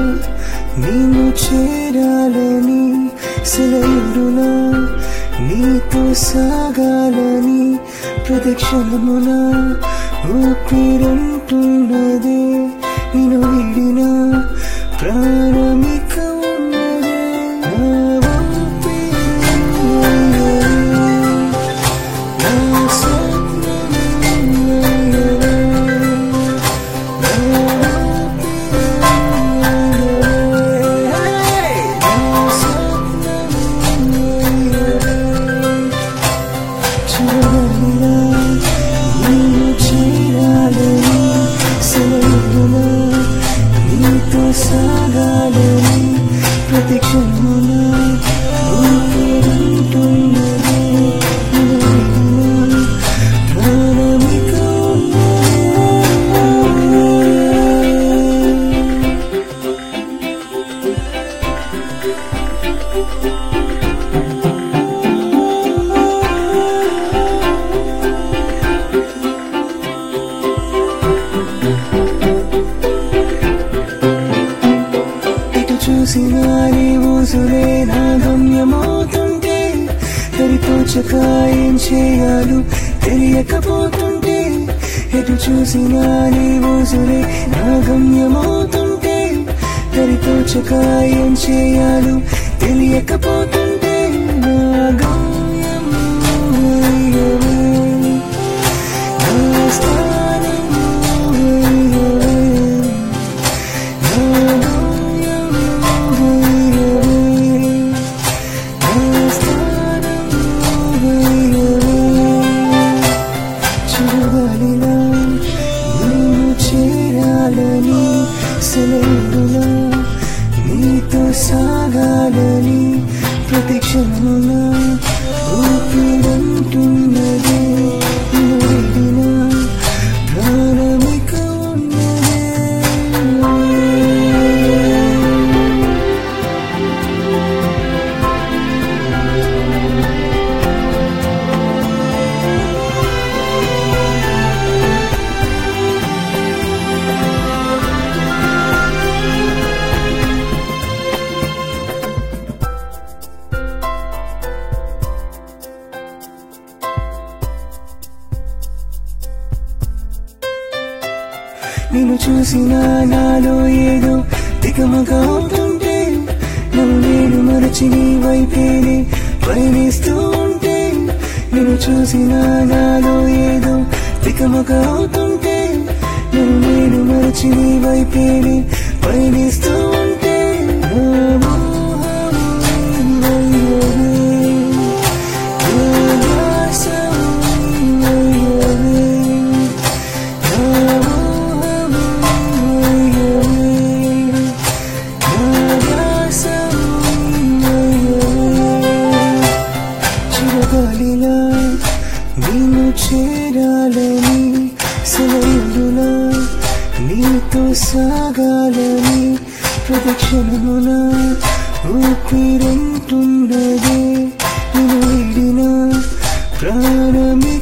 నేను చేరాలని సెలవున నీతో సాగాలని ప్రదక్షిణమున ఊపిరంటున్నదే నేను విడిన ప్రాణమిక ఉన్నదే నా ఊపిరి నా సాగాలని ప్రతిక్షణమున ఊపిరంటున్నదే నిలబడిన ప్రాణమిక ఉన్నదే ఇటు చూసినా నీ ఊసులే నా గమ్యమవుతుంటే దరితోచక ఏం చేయాలు తెలియకపోతుంటే ఎటు చూసినా నీ ఊసులే నా గమ్యమవుతుంటే దరితోచక ఏం చేయాలు తెలియకపోతుంటే నా గమ్యం నువ్వయ్యవే. నా స్థానం నువ్వయ్యవే. చూడాలిలా నేను చేరాలని సెలవులా నీతో సాగాలని ప్రతిక్షణమున ఊపిరంటున్నదే నువ్వెడిన ప్రాణమిక ఉన్నదే నిన్ను చూసిన నాలో ఏదో తికమక అవుతుంటే నన్ను నేను మరచి నీ వైపేనే పయనిస్తూ ఉంటే నిన్ను చూసిన నాలో ఏదో తికమక అవుతుంటే నన్ను నేను మరచి నీ వైపేనే పయనిస్తూ ఉంటే నా మోహం నీవయ్యవే. నా ధ్యాసం నీవయ్యవే. చిరగాలిలా నిన్ను చేరాలని సెలవులా నీతో సాగాలని ప్రదక్షిణమున ఊపిరంటున్నదే నేను విడిన ప్రాణమి